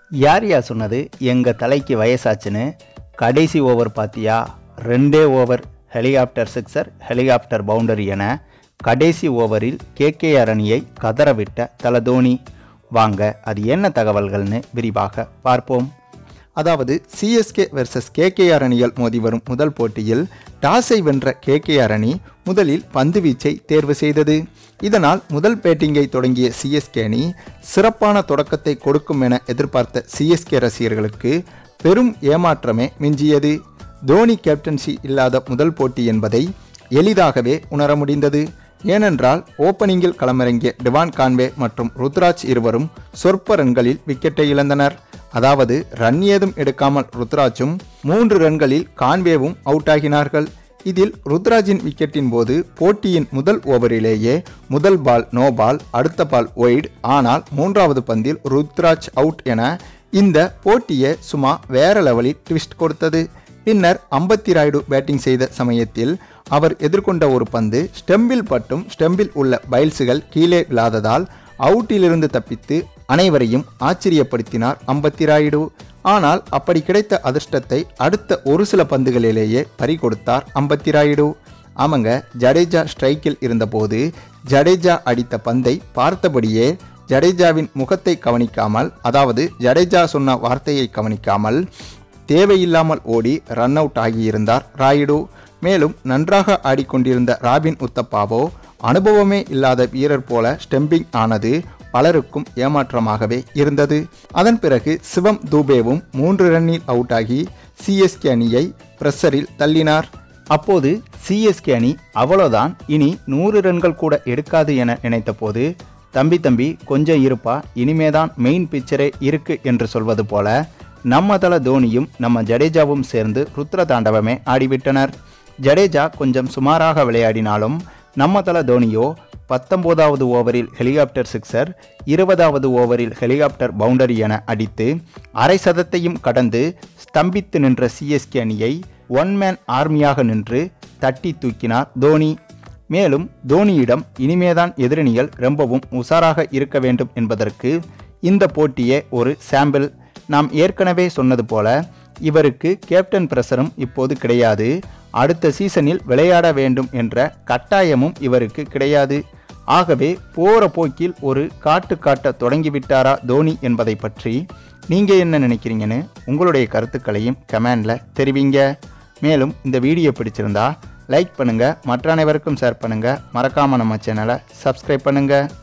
யார் யா சொன்னது எங்கள் தலைக்கு வயசாச்சுன்னு கடைசி ஓவர் பார்த்தியா ரெண்டே over helicopter sixer helicopter boundary என கடைசி ஓவரில் கேகேஆர் அணியை கதறவிட்ட தல தோனி வாங்க அது என்ன தகவல்கள்னு விரிவாக பார்ப்போம் அதாவது சிஎஸ்கே வெர்சஸ் கேகேஆர் அணிகள் மோதி வரும் முதல் போட்டியில் டாஸை வென்ற கேகேஆர் அணி முதலில் பந்துவீச்சை தேர்வு செய்தது இதனால் முதல் பேட்டிங்கை தொடங்கிய சிஎஸ்கே அணி சிறப்பான தொடக்கத்தை கொடுக்கும் என எதிர்பார்த்த சிஎஸ்கே ரசிகர்களுக்கு பெரும் ஏமாற்றமே மிஞ்சியது தோனி கேப்டன்சி இல்லாத முதல் போட்டி என்பதை எளிதாகவே உணர முடிந்தது ஏனென்றால் ஓப்பனிங்கில் களமிறங்கிய டிவான் கான்வே மற்றும் ருத்ராஜ் இருவரும் சொற்ப ரன்களில் விக்கெட்டை இழந்தனர் அதாவது ரன் ஏதும் எடுக்காமல் ருத்ராஜும் மூன்று ரன்களில் கான்வேவும் அவுட் ஆகினார்கள் இதில் ருத்ராஜின் விக்கெட்டின் போது போட்டியின் முதல் ஓவரிலேயே முதல் பால் நோ பால் அடுத்த பால் ஒய்டு ஆனால் மூன்றாவது பந்தில் ருத்ராஜ் அவுட் என இந்த போட்டியை சும்மா வேற லெவலில் ட்விஸ்ட் கொடுத்தது பின்னர் அம்பத்தி ராயுடு பேட்டிங் செய்த சமயத்தில் அவர் எதிர்கொண்ட ஒரு பந்து ஸ்டெம்பில் பட்டும் ஸ்டெம்பில் உள்ள பைல்ஸுகள் கீழே விழாததால் அவுட்டிலிருந்து தப்பித்து அனைவரையும் ஆச்சரியப்படுத்தினார் அம்பத்தி ராயுடு ஆனால் அப்படி கிடைத்த அதிர்ஷ்டத்தை அடுத்த ஒரு சில பந்துகளிலேயே பறிகொடுத்தார் அம்பத்தி ராயுடு ஆமாங்க ஜடேஜா ஸ்ட்ரைக்கில் இருந்தபோது ஜடேஜா அடித்த பந்தை பார்த்தபடியே ஜடேஜாவின் முகத்தை கவனிக்காமல் அதாவது ஜடேஜா சொன்ன வார்த்தையை கவனிக்காமல் தேவையில்லாமல் ஓடி ரன் அவுட் ஆகியிருந்தார் ராயுடு மேலும் நன்றாக ஆடிக்கொண்டிருந்த ராபின் உத்தப்பாவோ அனுபவமே இல்லாத வீரர் போல ஸ்டெம்பிங் ஆனது பலருக்கும் ஏமாற்றமாகவே இருந்தது அதன் பிறகு சிவம் தூபேவும் மூன்று ரன்னில் அவுட் ஆகி சிஎஸ்கே அணியை பிரஷரில் தள்ளினார் அப்போது சிஎஸ்கே அணி அவ்வளோதான் இனி நூறு ரன்கள் கூட எடுக்காது என நினைத்தபோது தம்பி தம்பி கொஞ்சம் இருப்பா இனிமேதான் மெயின் பிக்சரே இருக்கு என்று சொல்வது போல நம்ம தல தோனியும் நம்ம ஜடேஜாவும் சேர்ந்து ருத்ர தாண்டவமே ஆடிவிட்டனர் ஜடேஜா கொஞ்சம் சுமாராக விளையாடினாலும் நம்ம தல தோனியோ பத்தொம்போதாவது ஓவரில் ஹெலிகாப்டர் சிக்ஸர் இருபதாவது ஓவரில் ஹெலிகாப்டர் பவுண்டரி என அடித்து அரை சதத்தையும் கடந்து ஸ்தம்பித்து நின்ற சிஎஸ்கே அணியை ஒன் மேன் ஆர்மியாக நின்று தட்டி தூக்கினார் தோனி மேலும் தோனியிடம் இனிமேதான் எதிரணிகள் ரொம்பவும் உஷாராக இருக்க வேண்டும் என்பதற்கு இந்த போட்டியே ஒரு சாம்பிள் நாம் ஏற்கனவே சொன்னது போல இவருக்கு கேப்டன் பிரஷரும் இப்போது கிடையாது அடுத்த சீசனில் விளையாட வேண்டும் என்ற கட்டாயமும் இவருக்கு கிடையாது ஆகவே போகிற போக்கில் ஒரு காட்டு காட்ட தொடங்கிவிட்டாரா தோனி என்பதை பற்றி நீங்கள் என்ன நினைக்கிறீங்கன்னு உங்களுடைய கருத்துக்களையும் கமெண்டில் தெரிவிங்க மேலும் இந்த வீடியோ பிடிச்சிருந்தா லைக் பண்ணுங்கள் மற்ற அனைவருக்கும் ஷேர் பண்ணுங்கள் மறக்காமல் நம்ம சேனலை சப்ஸ்கிரைப் பண்ணுங்கள்